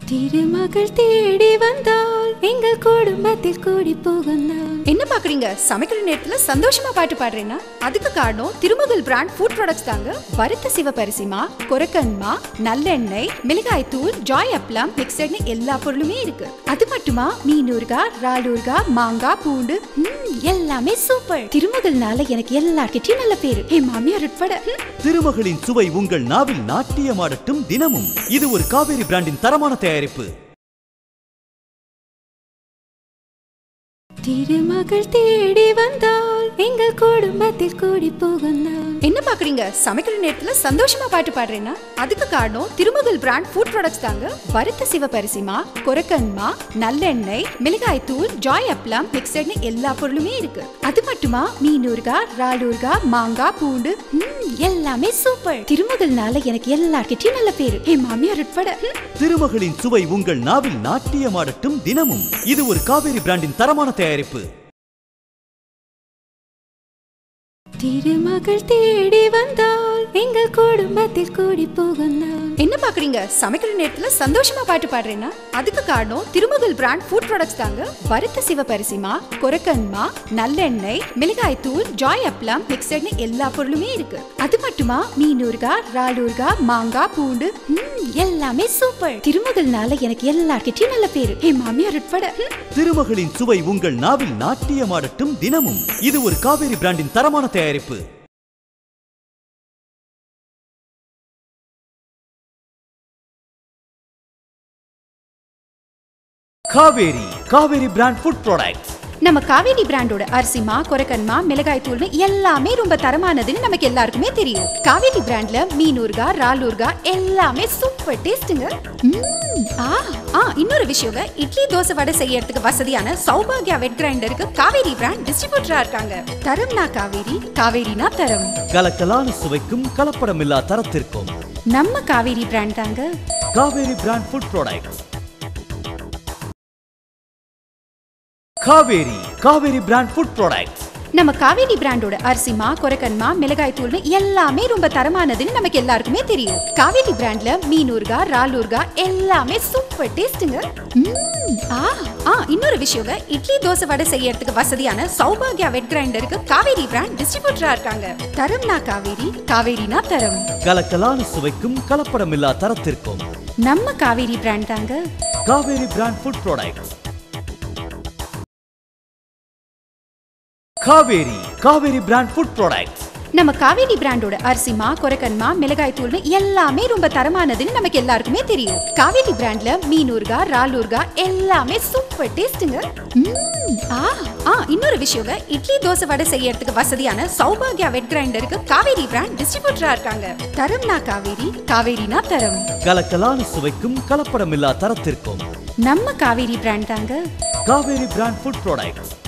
திருமகள் தேடி வந்தால் எங்கள் குடும்பத்தில் கூடி புகுந்தால் என்ன பாக்குறீங்க சமைக்கிற நேரத்துல சந்தோஷமா பாட்டு பாடுறேன்னா அதுக்கு காரணம் திருமகள் பிராண்ட் ஃபுட் ப்ராடக்ட்ஸ் தாங்க வறுத்த சிவப்பரிசிமா கொரக்கன்மா நல்லெண்ணெய் மிளகாய் தூள் ஜாய் அப்ளம் மிக்சர்னு எல்லா பொருளுமே இருக்கு அது மட்டுமா மீன் ஊறுகாய் இறால் ஊறுகாய் மாங்காய் பூண்டு ம், எல்லாமே சூப்பர் திருமகள்னால எனக்கு எல்லார்கிட்டயும் நல்ல பேரு என் மாமியார் உட்பட ம். திருமகளின் சுவை உங்கள் நாவில் நாட்டியமாடட்டும் தினமும் இது ஒரு காவேரி பிராண்டின் தரமான தயாரிப்பு திருமகள் தேடி வந்தால் எங்கள் குடும்பத்தில் கூடி புகுந்தால் என்ன பாக்குறீங்க சமைக்கிற நேரத்துல சந்தோஷமா பாட்டு பாடுறேன்னா அதுக்கு காரணம் திருமகள் பிராண்ட் ஃபுட் ப்ராடக்ட்ஸ் தாங்க வறுத்த சிவப்பரிசிமா கொரக்கன்மா நல்லெண்ணெய் மிளகாய் தூள் ஜாய் அப்ளம் மிக்சர்னு எல்லா பொருளுமே இருக்கு அது மட்டுமா மீன் ஊறுகாய் இறால் ஊறுகாய் மாங்காய் பூண்டு ம், எல்லாமே சூப்பர் திருமகள்னால எனக்கு எல்லார்கிட்டயும் நல்ல பேரு என் மாமியார் உட்பட ம். திருமகளின் சுவை உங்கள் நாவில் நாட்டியமாடட்டும் தினமும் இது ஒரு காவேரி பிராண்டின் தரமான தயாரிப்பு திருமகள் தேடி வந்தால் எங்கள் குடும்பத்தில் கூடி புகுந்தால் என்ன பாக்குறீங்க சமைக்கிற நேரத்துல சந்தோஷமா பாட்டு பாடுறேன்னா அதுக்கு காரணம் திருமகள் பிராண்ட் ஃபுட் ப்ராடக்ட்ஸ் தாங்க வறுத்த சிவப்பரிசிமா கொரக்கன்மா நல்லெண்ணெய் மிளகாய் தூள் ஜாய் அப்ளம் மிக்சர்னு எல்லா பொருளுமே இருக்கு அது மட்டுமா மீன் ஊறுகாய் இறால் ஊறுகாய் மாங்காய் பூண்டு ம், எல்லாமே சூப்பர் திருமகள்னால எனக்கு எல்லார்கிட்டயும் நல்ல பேரு என் மாமியார் உட்பட ம். திருமகளின் சுவை உங்கள் நாவில் நாட்டியமாடட்டும் தினமும் இது ஒரு காவேரி பிராண்டின் தரமான தயாரிப்பு Kaveri Kaveri brand food products நம்ம காவேரி பிராண்டோட அரிசிமா கொரக்கன்மா மிளகாய் தூள்னு எல்லாமே ரொம்ப தரமானதுன்னு நமக்கு எல்லாருக்குமே தெரியும் காவேரி பிராண்ட்ல மீன் ஊறுகாய் இறால் ஊறுகாய் எல்லாமே சூப்பர் டேஸ்ட்டுங்க ம்ம். ஆ ஆ இன்னொரு விஷயங்க இட்லி தோசை வடை செய்யறதுக்கு வசதியான சௌபாகியா வெட் கிரைண்டருக்கு காவேரி பிராண்ட் டிஸ்ட்ரிபியூட்டரா இருக்காங்க தரம்னா காவேரி காவேரினா தரம் கலக்கலான சுவைக்கும் கலப்படமில்லா தரத்திற்கும் நம்ம காவேரி பிராண்ட் தாங்க Kaveri brand food products Kaveri Kaveri brand food products நம்ம காவேரி பிராண்டோட அரிசிமா கொரக்கன்மா மிளகாய் தூள்னு எல்லாமே ரொம்ப தரமானதுன்னு நமக்கு எல்லாருக்குமே தெரியும் காவேரி பிராண்ட்ல மீன் ஊறுகாய் இறால் ஊறுகாய் எல்லாமே சூப்பர் டேஸ்ட்டுங்க ம்ம். ஆ ஆ இன்னொரு விஷயங்க இட்லி தோசை வடை செய்யறதுக்கு வசதியான சௌபாகியா வெட் கிரைண்டருக்கு காவேரி பிராண்ட் டிஸ்ட்ரிபியூட்டரா இருக்காங்க தரம்னா காவேரி காவேரினா தரம் கலக்கலான சுவைக்கும் கலப்படமில்லா தரத்திற்கும் நம்ம காவேரி பிராண்ட் தாங்க Kaveri brand food products Kaveri Kaveri brand food products நம்ம காவேரி பிராண்டோட அரிசிமா கொரக்கன்மா மிளகாய் தூள்னு எல்லாமே ரொம்ப தரமானதுன்னு நமக்கு எல்லாருக்குமே தெரியும் காவேரி பிராண்ட்ல மீன் ஊறுகாய் இறால் ஊறுகாய் எல்லாமே சூப்பர் டேஸ்ட்டுங்க ம்ம். ஆ ஆ இன்னொரு விஷயங்க இட்லி தோசை வடை செய்யறதுக்கு வசதியான சௌபாகியா வெட் கிரைண்டருக்கு காவேரி பிராண்ட் டிஸ்ட்ரிபியூட்டரா இருக்காங்க தரம்னா காவேரி காவேரினா தரம் கலக்கலான சுவைக்கும் கலப்படமில்லா தரத்திற்கும் நம்ம காவேரி பிராண்ட் தாங்க காவேரி பிராண்ட் ஃபுட் ப்ராடக்ட்ஸ்